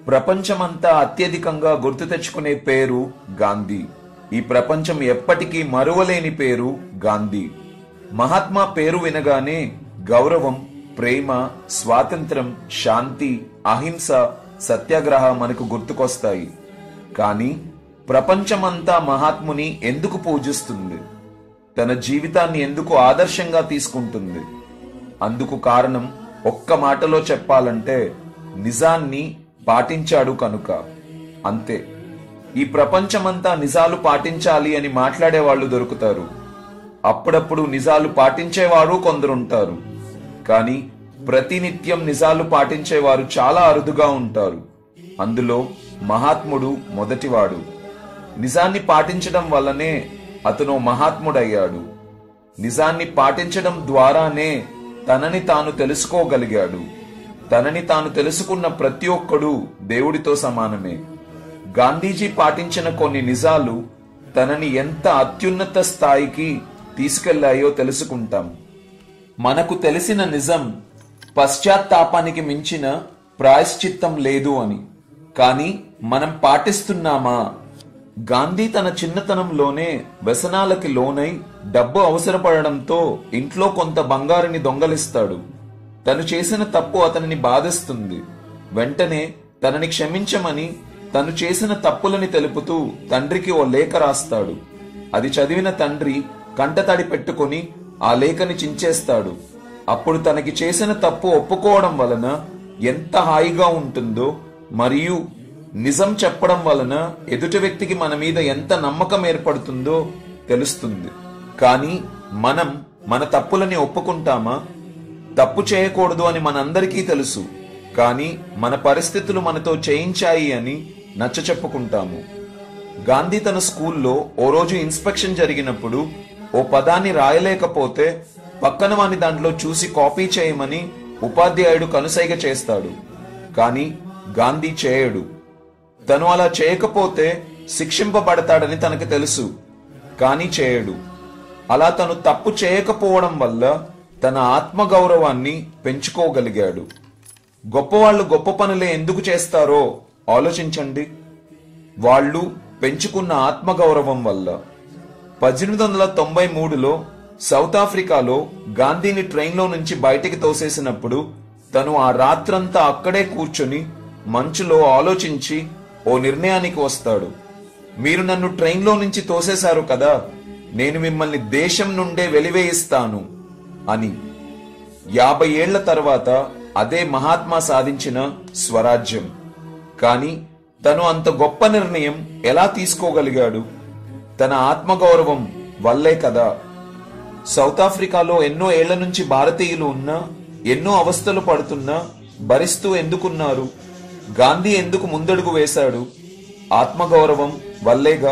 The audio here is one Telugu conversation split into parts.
ప్రపంచమంతా అత్యధికంగా గుర్తు తెచ్చుకునే పేరు గాంధీ ఈ ప్రపంచం ఎప్పటికీ మరువలేని పేరు గాంధీ మహాత్మా పేరు వినగానే గౌరవం ప్రేమ స్వాతంత్రం శాంతి అహింస సత్యాగ్రహ మనకు గుర్తుకొస్తాయి కానీ ప్రపంచమంతా మహాత్ముని ఎందుకు పూజిస్తుంది తన జీవితాన్ని ఎందుకు ఆదర్శంగా తీసుకుంటుంది అందుకు కారణం ఒక్క మాటలో చెప్పాలంటే నిజాన్ని పాటించాడు కనుక అంతే ఈ ప్రపంచమంతా నిజాలు పాటించాలి అని మాట్లాడే వాళ్ళు దొరుకుతారు అప్పుడప్పుడు నిజాలు పాటించేవారు కొందరుంటారు కానీ ప్రతినిత్యం నిజాలు పాటించేవారు చాలా అరుదుగా ఉంటారు అందులో మహాత్ముడు మొదటివాడు నిజాన్ని పాటించడం వల్లనే అతను మహాత్ముడయ్యాడు నిజాన్ని పాటించడం ద్వారానే తనని తాను తెలుసుకోగలిగాడు తనని తాను తెలుసుకున్న ప్రతి ఒక్కడు దేవుడితో సమానమే గాంధీజీ పాటించిన కొన్ని నిజాలు తనని ఎంత అత్యున్నత స్థాయికి తీసుకెళ్లాయో తెలుసుకుంటాం మనకు తెలిసిన నిజం పశ్చాత్తాపానికి మించిన ప్రాయశ్చిత్తం లేదు అని కానీ మనం పాటిస్తున్నామా గాంధీ తన చిన్నతనంలోనే వ్యసనాలకి లోనై డబ్బు అవసరపడడంతో ఇంట్లో కొంత బంగారుని దొంగలిస్తాడు తను చేసిన తప్పు అతనిని బాధిస్తుంది వెంటనే తనని క్షమించమని తను చేసిన తప్పులని తెలుపుతూ తండ్రికి ఓ లేఖ రాస్తాడు అది చదివిన తండ్రి కంటతడి పెట్టుకొని ఆ లేఖని చించేస్తాడు అప్పుడు తనకి చేసిన తప్పు ఒప్పుకోవడం వలన ఎంత హాయిగా ఉంటుందో మరియు నిజం చెప్పడం వలన ఎదుటి వ్యక్తికి మన మీద ఎంత నమ్మకం ఏర్పడుతుందో తెలుస్తుంది కానీ మనం మన తప్పులని ఒప్పుకుంటామా తప్పు చేయకూడదు అని మనందరికీ తెలుసు కానీ మన పరిస్థితులు మనతో చేయించాయి అని నచ్చ చెప్పుకుంటాము గాంధీ తన స్కూల్లో ఓ రోజు ఇన్స్పెక్షన్ జరిగినప్పుడు ఓ పదాన్ని రాయలేకపోతే పక్కన వాని దాంట్లో చూసి కాపీ చేయమని ఉపాధ్యాయుడు కనుసైగ చేస్తాడు కానీ గాంధీ చేయడు తను అలా చేయకపోతే శిక్షింపబడతాడని తనకు తెలుసు కానీ చేయడు అలా తను తప్పు చేయకపోవడం వల్ల తన ఆత్మగౌరవాన్ని పెంచుకోగలిగాడు గొప్పవాళ్ళు గొప్ప పనులే ఎందుకు చేస్తారో ఆలోచించండి వాళ్ళు పెంచుకున్న ఆత్మగౌరవం వల్ల పద్దెనిమిది వందల తొంభై మూడులో సౌత్ ఆఫ్రికాలో గాంధీని ట్రైన్లో నుంచి బయటికి తోసేసినప్పుడు తను ఆ రాత్రంతా అక్కడే కూర్చొని మంచులో ఆలోచించి ఓ నిర్ణయానికి వస్తాడు మీరు నన్ను ట్రైన్లో నుంచి తోసేశారు కదా నేను మిమ్మల్ని దేశం నుండే వెలివేయిస్తాను అని యాభై ఏళ్ల తర్వాత అదే మహాత్మా సాధించిన స్వరాజ్యం కానీ తను అంత గొప్ప నిర్ణయం ఎలా తీసుకోగలిగాడు తన ఆత్మగౌరవం వల్లే కదా సౌత్ ఆఫ్రికాలో ఎన్నో ఏళ్ల నుంచి భారతీయులు ఉన్నా ఎన్నో అవస్థలు పడుతున్నా భరిస్తూ ఎందుకున్నారు గాంధీ ఎందుకు ముందడుగు వేశాడు ఆత్మగౌరవం వల్లేగా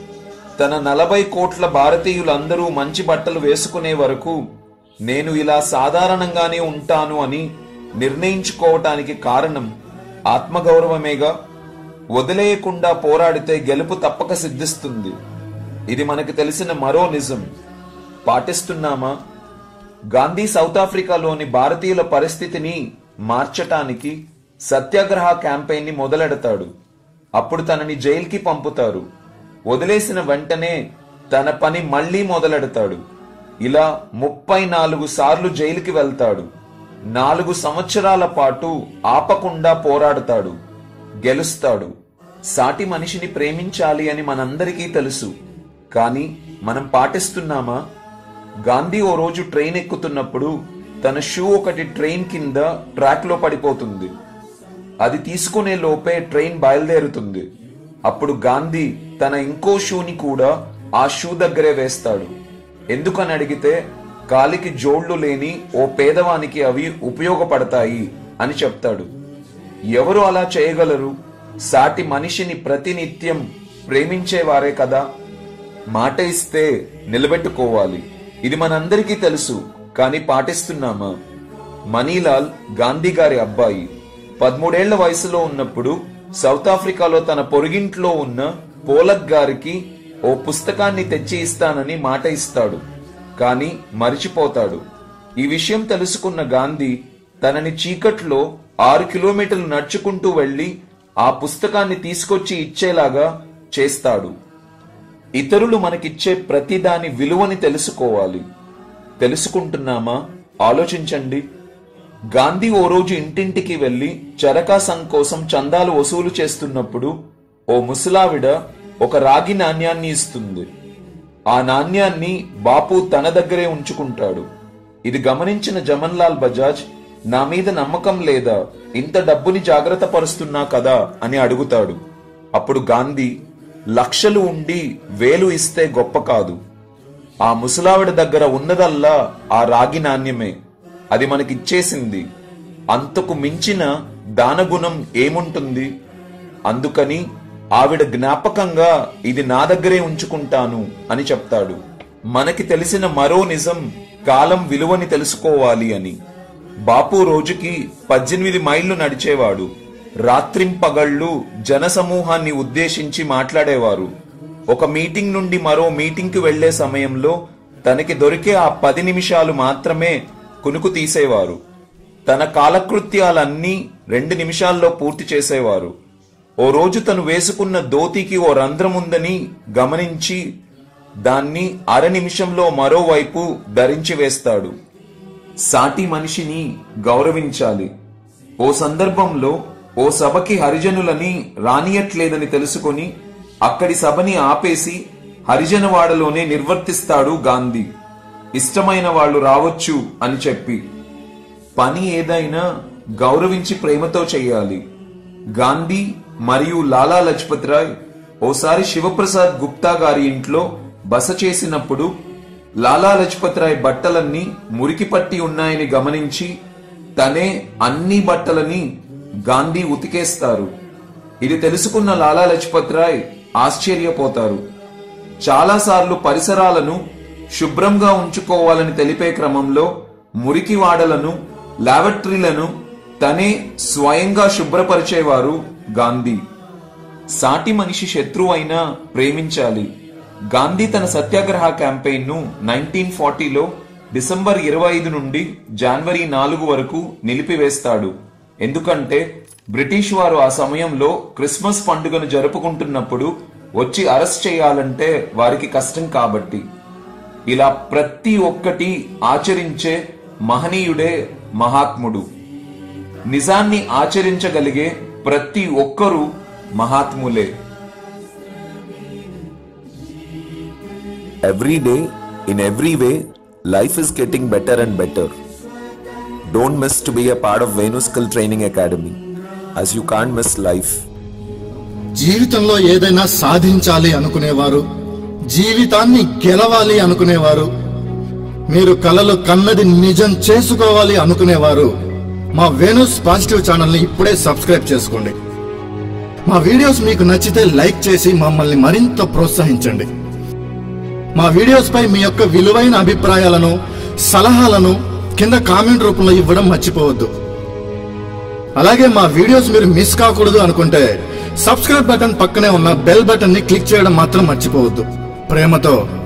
తన నలభై కోట్ల భారతీయులందరూ మంచి బట్టలు వేసుకునే వరకు నేను ఇలా సాధారణంగానే ఉంటాను అని నిర్ణయించుకోవటానికి కారణం ఆత్మగౌరవమేగా వదిలేయకుండా పోరాడితే గెలుపు తప్పక సిద్ధిస్తుంది ఇది మనకు తెలిసిన మరో నిజం పాటిస్తున్నామా గాంధీ సౌత్ ఆఫ్రికాలోని భారతీయుల పరిస్థితిని మార్చటానికి సత్యాగ్రహ క్యాంపెయిన్ ని మొదలెడతాడు అప్పుడు తనని జైలుకి పంపుతారు వదిలేసిన వెంటనే తన పని మళ్లీ మొదలెడతాడు ఇలా ముప్పై నాలుగు సార్లు జైలుకి వెళ్తాడు నాలుగు సంవత్సరాల పాటు ఆపకుండా పోరాడతాడు గెలుస్తాడు సాటి మనిషిని ప్రేమించాలి అని మనందరికీ తెలుసు కానీ మనం పాటిస్తున్నామా గాంధీ ఓ రోజు ట్రైన్ ఎక్కుతున్నప్పుడు తన షూ ఒకటి ట్రైన్ కింద ట్రాక్ లో పడిపోతుంది అది తీసుకునే లోపే ట్రైన్ బయలుదేరుతుంది అప్పుడు గాంధీ తన ఇంకో షూని కూడా ఆ షూ దగ్గరే వేస్తాడు ఎందుకని అడిగితే కాలికి జోళ్లు లేని ఓ పేదవానికి అవి ఉపయోగపడతాయి అని చెప్తాడు ఎవరు అలా చేయగలరు సాటి మనిషిని ప్రతినిత్యం ప్రేమించేవారే కదా మాట ఇస్తే నిలబెట్టుకోవాలి ఇది మనందరికీ తెలుసు కానీ పాటిస్తున్నామా మనీలాల్ గాంధీ గారి అబ్బాయి పదమూడేళ్ల వయసులో ఉన్నప్పుడు సౌత్ ఆఫ్రికాలో తన పొరుగింట్లో ఉన్న పోలక్ గారికి ఓ పుస్తకాన్ని తెచ్చి ఇస్తానని మాట ఇస్తాడు కానీ మరిచిపోతాడు ఈ విషయం తెలుసుకున్న గాంధీ తనని చీకట్లో ఆరు కిలోమీటర్లు నడుచుకుంటూ వెళ్లి ఆ పుస్తకాన్ని తీసుకొచ్చి ఇచ్చేలాగా చేస్తాడు ఇతరులు మనకిచ్చే ప్రతిదాని విలువని తెలుసుకోవాలి తెలుసుకుంటున్నామా ఆలోచించండి గాంధీ ఓ రోజు ఇంటింటికి వెళ్లి చరకా సంఘ్ కోసం చందాలు వసూలు చేస్తున్నప్పుడు ఓ ముసలావిడ ఒక రాగి నాణ్యాన్ని ఇస్తుంది ఆ నాణ్యాన్ని బాపు తన దగ్గరే ఉంచుకుంటాడు ఇది గమనించిన జమన్లాల్ బజాజ్ నా మీద నమ్మకం లేదా ఇంత డబ్బుని జాగ్రత్త పరుస్తున్నా కదా అని అడుగుతాడు అప్పుడు గాంధీ లక్షలు ఉండి వేలు ఇస్తే గొప్ప కాదు ఆ ముసలావిడ దగ్గర ఉన్నదల్లా ఆ రాగి నాణ్యమే అది మనకిచ్చేసింది అంతకు మించిన దానగుణం ఏముంటుంది అందుకని ఆవిడ జ్ఞాపకంగా ఇది నా దగ్గరే ఉంచుకుంటాను అని చెప్తాడు మనకి తెలిసిన మరో నిజం కాలం విలువని తెలుసుకోవాలి అని బాపు రోజుకి పద్దెనిమిది మైళ్ళు నడిచేవాడు రాత్రింపగళ్ళు జనసమూహాన్ని ఉద్దేశించి మాట్లాడేవారు ఒక మీటింగ్ నుండి మరో మీటింగ్ కి వెళ్లే సమయంలో తనకి దొరికే ఆ పది నిమిషాలు మాత్రమే కునుకు తీసేవారు తన కాలకృత్యాలన్నీ రెండు నిమిషాల్లో పూర్తి చేసేవారు ఓ రోజు తను వేసుకున్న ధోతికి ఓ రంధ్రం ఉందని గమనించి దాన్ని అర నిమిషంలో మరోవైపు ధరించి వేస్తాడు సాటి మనిషిని గౌరవించాలి ఓ సందర్భంలో ఓ సభకి హరిజనులని రానియట్లేదని తెలుసుకొని అక్కడి సభని ఆపేసి హరిజనవాడలోనే నిర్వర్తిస్తాడు గాంధీ ఇష్టమైన వాళ్ళు రావచ్చు అని చెప్పి పని ఏదైనా గౌరవించి ప్రేమతో చేయాలి గాంధీ మరియు లాలా లజపత్ రాయ్ ఓసారి శివప్రసాద్ గుప్తా గారి ఇంట్లో బస చేసినప్పుడు లాలా లజపత్ రాయ్ బట్టలన్నీ మురికి పట్టి ఉన్నాయని గమనించి తనే అన్ని బట్టలని గాంధీ ఉతికేస్తారు ఇది తెలుసుకున్న లాలా లజపత్ రాయ్ ఆశ్చర్యపోతారు చాలాసార్లు పరిసరాలను శుభ్రంగా ఉంచుకోవాలని తెలిపే క్రమంలో మురికి వాడలను లాబరేటరీలను తనే స్వయంగా శుభ్రపరిచేవారు గాంధీ సాటి మనిషి శత్రువు అయినా ప్రేమించాలి గాంధీ తన సత్యాగ్రహ క్యాంపెయిన్ ను నైన్టీన్ ఫార్టీలో డిసెంబర్ ఇరవై ఐదు నుండి జనవరి నాలుగు వరకు నిలిపివేస్తాడు ఎందుకంటే బ్రిటిష్ వారు ఆ సమయంలో క్రిస్మస్ పండుగను జరుపుకుంటున్నప్పుడు వచ్చి అరెస్ట్ చేయాలంటే వారికి కష్టం కాబట్టి ఇలా ప్రతి ఒక్కటి ఆచరించే మహనీయుడే మహాత్ముడు నిజాన్ని ఆచరించగలిగే ప్రతి ఒక్కరూ మహాత్ములే Every day, in every way, life is getting better and better. Don't miss to be a part of Venus Skill Training Academy, as you can't miss life. జీవితంలో ఏదైనా సాధించాలి అనుకునేవారు జీవితాన్ని గెలవాలి అనుకునేవారు మీరు కలలు కన్నది నిజం చేసుకోవాలి అనుకునేవారు మా వేణుస్ పాజిటివ్ ఛానల్ ని ఇప్పుడే సబ్స్క్రైబ్ చేసుకోండి మా వీడియోస్ మీకు నచ్చితే లైక్ చేసి మమ్మల్ని మరింత ప్రోత్సహించండి మా వీడియోస్ పై మీ యొక్క విలువైన అభిప్రాయాలను సలహాలను కింద కామెంట్ రూపంలో ఇవ్వడం మర్చిపోవద్దు అలాగే మా వీడియోస్ మీరు మిస్ కాకూడదు అనుకుంటే సబ్స్క్రైబ్ బటన్ పక్కనే ఉన్న బెల్ బటన్ ని క్లిక్ చేయడం మాత్రం మర్చిపోవద్దు ప్రేమతో